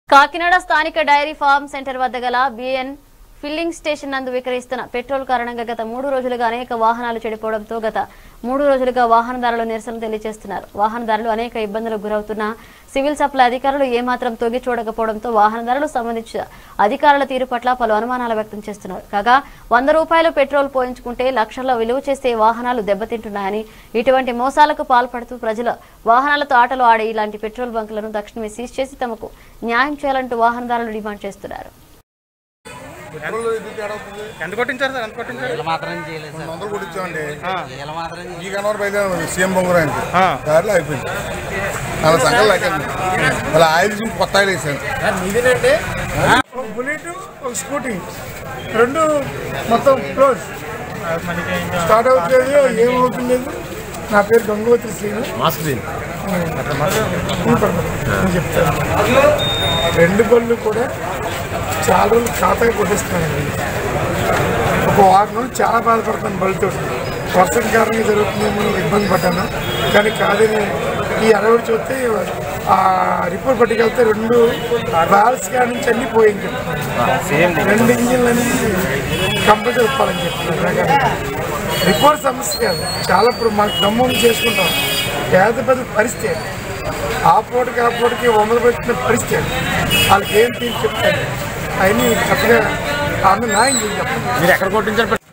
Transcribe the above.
కాకినాడ స్థానిక dairy farm centre వద్ద గల బిఎన్ ఫిల్లింగ్ స్టేషన్ నందు విక్రయిస్తున్న పెట్రోల్ కారణంగా గత మూడు రోజులుగా అనేక వాహనాలు చెడిపోవడంతో గత మూడు రోజులుగా వాహనదారులు నిరసన తెలియజేస్తున్నారు వాహనదారులు అనేక ఇబ్బందులకు గురవుతున్న సివిల్ సప్లై అధికారులు ఏమాత్రం తొగి చూడకపోవడంతో వాహనదారులు సంబంధించిన అధికారుల తీరు పట్ల పలు అనుమానాలు వ్యక్తం చేస్తున్నారు కాగా వంద రూపాయలు పెట్రోల్ పోయించుకుంటే లక్షల్లో విలువ చేసే వాహనాలు దెబ్బతింటున్నాయని ఇటువంటి మోసాలకు పాల్పడుతూ ప్రజల వాహనాలతో ఆటలు ఆడే ఇలాంటి పెట్రోల్ బంకులను తక్షణమే సీజ్ చేసి తమకు న్యాయం చేయాలంటూ వాహనదారులు డిమాండ్ చేస్తున్నారు పెట్రోల్ ఇది తేడా అవుతుంది ఎంత కొట్టించారు సార్ ఎంత కొట్టించారు వీళ్ళ మాత్రం చేయలేదు సార్ వందలు కొట్టించామండి వీళ్ళ మాత్రం చేయలేదు. ఈ కనవర్ బయలుదేరాం సీఎం బొంగురానికి ఆ. దారిలో అయిపోయింది నాలుగు సంఘాలు లాగాను అలా ఆయిల్ చూసి కొత్త ఆయిల్ వేసాను ఒక బుల్లెట్ ఒక స్కూటీ రెండు మొత్తం క్లోజ్ స్టార్ట్ అవుతుంది ఏమవుతుంది లేదు నా పేరు గంగోత్రి శ్రీను నేను చెప్తాను రెండు బళ్ళు కూడా చాలా రోజులు ఖాతాగా కొట్టేస్తున్నాను ఒక వారం రోజులు చాలా బాధపడతాను బళ్ళతో వర్షం కారణంగా జరుగుతుందేమో అని ఇబ్బంది పడ్డాను కానీ కాదని ఈ అరవై చూస్తే ఆ రిపోర్ట్ పట్టుకెళ్తే రెండు బాల్స్ కాడ నుంచి అన్ని పోయింది చెప్తున్నాను రెండు ఇంజిన్లు అనేది కంపల్సరీ ఒప్పాలని చెప్తున్నారు రిపోర్ట్ సమస్య కాదు చాలా ఇప్పుడు మాకు దమ్మం చేసుకుంటాం పేద పెద్ద పరిస్థితి అది. ఆ పూటకి ఆ పూటకి వందలు పెట్టిన పరిస్థితి అది. వాళ్ళకి ఏం తీర్చి చెప్తారు అవన్నీ చక్కగా ఆమె న్యాయం చేయాలి చెప్పండి మీరు ఎక్కడ కొట్టించారు పెట్రోల్?